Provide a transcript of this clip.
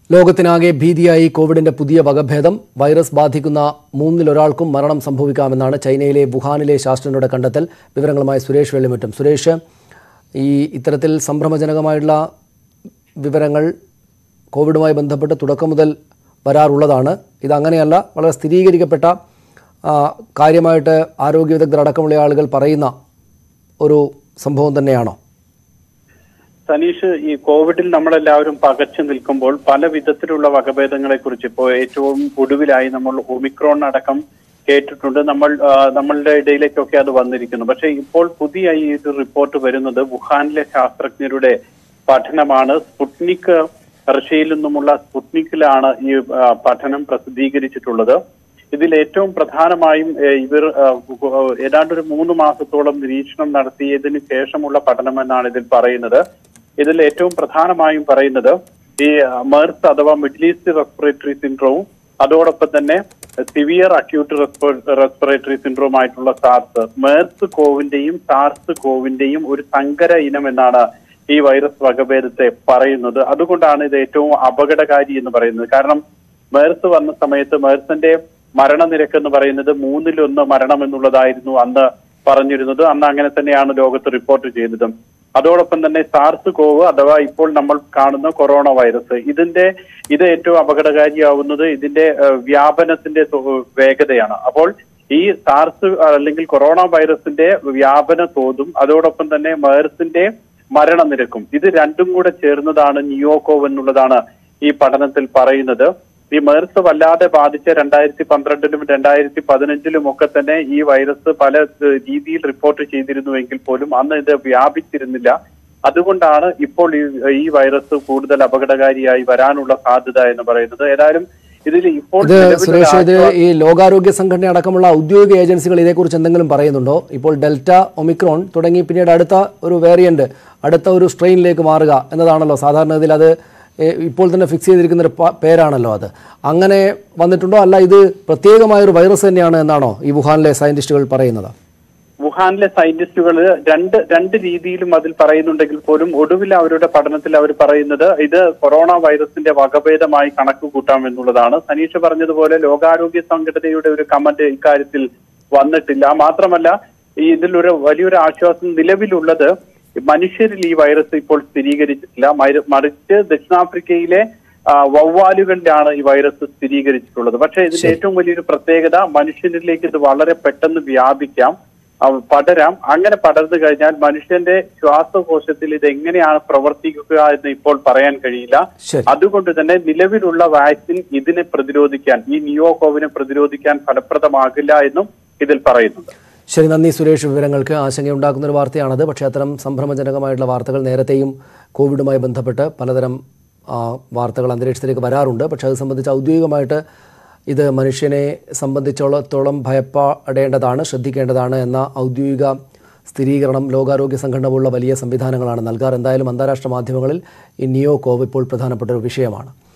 ലോകത്തിനാകെ ഭീതിയായി കോവിഡിന്റെ പുതിയ വകഭേദം വൈറസ് ബാധിക്കുന്ന മൂന്നിലൊരാൾക്കും മരണം സംഭവിക്കാമെന്നാണ് ചൈനയിലെ വുഹാനിലെ ശാസ്ത്രജ്ഞരുടെ കണ്ടെത്തൽ വിവരങ്ങളുമായി സുരേഷ് വെള്ളിമുറ്റും സുരേഷ് ഈ ഇത്തരത്തിൽ സംഭ്രമജനകമായിട്ടുള്ള വിവരങ്ങൾ കോവിഡുമായി ബന്ധപ്പെട്ട് തുടക്കം മുതൽ വരാറുള്ളതാണ് ഇതങ്ങനെയല്ല വളരെ സ്ഥിരീകരിക്കപ്പെട്ട ആ, കാര്യമായിട്ട് ആരോഗ്യ വിദഗ്ധർ അടക്കമുള്ള ആളുകൾ പറയുന്ന ഒരു സംഭവം തന്നെയാണോ സനീഷ് ഈ കോവിഡിൽ നമ്മളെല്ലാവരും പകച്ചു നിൽക്കുമ്പോൾ പല വിധത്തിലുള്ള വകഭേദങ്ങളെ കുറിച്ച് ഇപ്പോൾ ഏറ്റവും ഒടുവിലായി നമ്മൾ ഒമിക്രോൺ അടക്കം കേട്ടിട്ടുണ്ട് നമ്മൾ ആ, നമ്മളുടെ ഇടയിലേക്കൊക്കെ അത് വന്നിരിക്കുന്നു പക്ഷേ ഇപ്പോൾ പുതിയ ഈ ഒരു റിപ്പോർട്ട് വരുന്നത് വുഹാനിലെ ശാസ്ത്രജ്ഞരുടെ പഠനമാണ് സ്പുട്നിക് റഷ്യയിൽ നിന്നുമുള്ള സ്പുട്നിക്കിലാണ് ഈ ആ, പഠനം പ്രസിദ്ധീകരിച്ചിട്ടുള്ളത് ഇതിൽ ഏറ്റവും പ്രധാനമായും ഏ, ഇവർ ആ, ഗു- ആ, ഏതാണ്ട് ഒരു മൂന്ന് മാസത്തോളം നിരീക്ഷണം നടത്തിയതിനു ശേഷമുള്ള പഠനമെന്നാണ് ഇതിൽ പറയുന്നത് ഇതിൽ ഏറ്റവും പ്രധാനമായും പറയുന്നത് ഈ മേർസ് അഥവാ മിഡിൽ ഈസ്റ്റ് റെസ്പിറേറ്ററി സിൻഡ്രോവും അതോടൊപ്പം തന്നെ സിവിയർ അക്യൂട്ട് റെസ്പിറേറ്ററി സിൻഡ്രോം ആയിട്ടുള്ള സാർസ് മേർസ് കോവിന്റെയും സാർസ് കോവിന്റെയും ഒരു സങ്കര ഇനം എന്നാണ് ഈ വൈറസ് വകഭേദത്തെ പറയുന്നത് അതുകൊണ്ടാണ് ഇത് ഏറ്റവും അപകടകാരി എന്ന് പറയുന്നത് കാരണം മേഴ്സ് വന്ന സമയത്ത് മേഴ്സിന്റെ മരണനിരക്ക് എന്ന് പറയുന്നത് മൂന്നിലൊന്ന് മരണം എന്നുള്ളതായിരുന്നു അന്ന് പറഞ്ഞിരുന്നത് അന്ന് അങ്ങനെ തന്നെയാണ് ലോകത്ത് റിപ്പോർട്ട് ചെയ്തത് അതോടൊപ്പം തന്നെ സാർസ് കോവ് അഥവാ ഇപ്പോൾ നമ്മൾ കാണുന്ന കൊറോണ വൈറസ് ഇതിന്റെ ഇത് ഏറ്റവും അപകടകാരിയാവുന്നത് ഇതിന്റെ ഏഹ്, വ്യാപനത്തിന്റെ തോ- വേഗതയാണ് അപ്പോൾ ഈ സാർസ് അല്ലെങ്കിൽ കൊറോണ വൈറസിന്റെ വ്യാപന തോതും അതോടൊപ്പം തന്നെ മേഴ്സിന്റെ മരണനിരക്കും ഇത് രണ്ടും കൂടെ ചേർന്നതാണ് നിയോകോവ് എന്നുള്ളതാണ് ഈ പഠനത്തിൽ പറയുന്നത് ഈ മേർസ് വല്ലാതെ ബാധിച്ച രണ്ടായിരത്തി പന്ത്രണ്ടിലും രണ്ടായിരത്തി പതിനഞ്ചിലും ഒക്കെ തന്നെ ഈ വൈറസ് പല ഏഹ്, രീതിയിൽ റിപ്പോർട്ട് ചെയ്തിരുന്നുവെങ്കിൽ പോലും അന്ന് ഇത് വ്യാപിച്ചിരുന്നില്ല അതുകൊണ്ടാണ് ഇപ്പോൾ ഈ ഈ വൈറസ് കൂടുതൽ അപകടകാരിയായി വരാനുള്ള സാധ്യത എന്ന് പറയുന്നത് ഏതായാലും ഇതിൽ ഇപ്പോൾ ഇത് നിലവിലൊരു സുരേഷ് ഇത് ആശ്വാസം- ഈ ലോകാരോഗ്യ സംഘടന അടക്കമുള്ള ഔദ്യോഗിക ഏജൻസികൾ ഇതേക്കുറിച്ച് എന്തെങ്കിലും പറയുന്നുണ്ടോ ഇപ്പോൾ ഡെൽറ്റ ഒമിക്രോൺ തുടങ്ങി പിന്നീട് അടുത്ത ഒരു വേരിയന്റ് അടുത്ത ഒരു സ്ട്രെയിനിലേക്ക് മാറുക എന്നതാണല്ലോ സാധാരണഗതിയിൽ അത് ഏ, ഇപ്പോൾ തന്നെ ഫിക്സ് ചെയ്തിരിക്കുന്ന ഒരു പ- പേരാണല്ലോ അത് അങ്ങനെ വന്നിട്ടുണ്ടോ അല്ല ഇത് പ്രത്യേകമായ ഒരു വൈറസ് തന്നെയാണ് എന്നാണോ ഈ വുഹാനിലെ സയന്റിസ്റ്റുകൾ പറയുന്നത് വുഹാനിലെ സയന്റിസ്റ്റുകൾ രണ്ട് രണ്ട് രീതിയിലും അതിൽ പറയുന്നുണ്ടെങ്കിൽ പോലും ഒടുവിൽ അവരുടെ പഠനത്തിൽ അവർ പറയുന്നത് ഇത് കൊറോണ വൈറസിന്റെ വകഭേദമായി കണക്ക് കൂട്ടാം എന്നുള്ളതാണ് സനീഷ് പറഞ്ഞതുപോലെ ലോകാരോഗ്യ സംഘടനയുടെ ഒരു കമന്റ് ഇക്കാര്യത്തിൽ വന്നിട്ടില്ല മാത്രമല്ല ഈ ഇതിലൊരു വലിയൊരു ആശ്വാസം നിലവിലുള്ളത് മനുഷ്യരിൽ ഈ വൈറസ് ഇപ്പോൾ സ്ഥിരീകരിച്ചിട്ടില്ല മരി- മറിച്ച് ദക്ഷിണാഫ്രിക്കയിലെ ആ, വവ്വാലുകളിലാണ് ഈ വൈറസ് സ്ഥിരീകരിച്ചിട്ടുള്ളത് പക്ഷേ ഇതിന്റെ ഏറ്റവും വലിയൊരു പ്രത്യേകത മനുഷ്യരിലേക്ക് ഇത് വളരെ പെട്ടെന്ന് വ്യാപിക്കാം ആ, പടരാം അങ്ങനെ പടർന്നു കഴിഞ്ഞാൽ മനുഷ്യന്റെ ശ്വാസകോശത്തിൽ ഇത് എങ്ങനെയാണ് പ്രവർത്തിക്കുക എന്ന് ഇപ്പോൾ പറയാൻ കഴിയില്ല ശരി അതുകൊണ്ട് തന്നെ നിലവിലുള്ള വാക്സിൻ ഇതിനെ പ്രതിരോധിക്കാൻ ഈ നിയോകോവിനെ പ്രതിരോധിക്കാൻ ഫലപ്രദമാകില്ല എന്നും ഇതിൽ പറയുന്നുണ്ട് ശരി നന്ദി സുരേഷ് വിവരങ്ങൾക്ക് ആശങ്കയുണ്ടാക്കുന്ന ഒരു വാർത്തയാണത് പക്ഷേ അത്തരം സംഭ്രമജനകമായിട്ടുള്ള വാർത്തകൾ നേരത്തെയും കോവിഡുമായി ബന്ധപ്പെട്ട് പലതരം ആ, വാർത്തകൾ അന്തരീക്ഷത്തിലേക്ക് വരാറുണ്ട് പക്ഷേ അത് സംബന്ധിച്ച് ഔദ്യോഗികമായിട്ട് ഇത് മനുഷ്യനെ സംബന്ധിച്ചിടത്തോളം ഭയപ്പെടേണ്ടതാണ് ശ്രദ്ധിക്കേണ്ടതാണ് എന്ന ഔദ്യോഗിക സ്ഥിരീകരണം ലോകാരോഗ്യ സംഘടന പോലുള്ള വലിയ സംവിധാനങ്ങളാണ് നൽകാറ് എന്തായാലും അന്താരാഷ്ട്ര മാധ്യമങ്ങളിൽ ഈ നിയോ കോവ് ഇപ്പോൾ പ്രധാനപ്പെട്ട ഒരു വിഷയമാണ്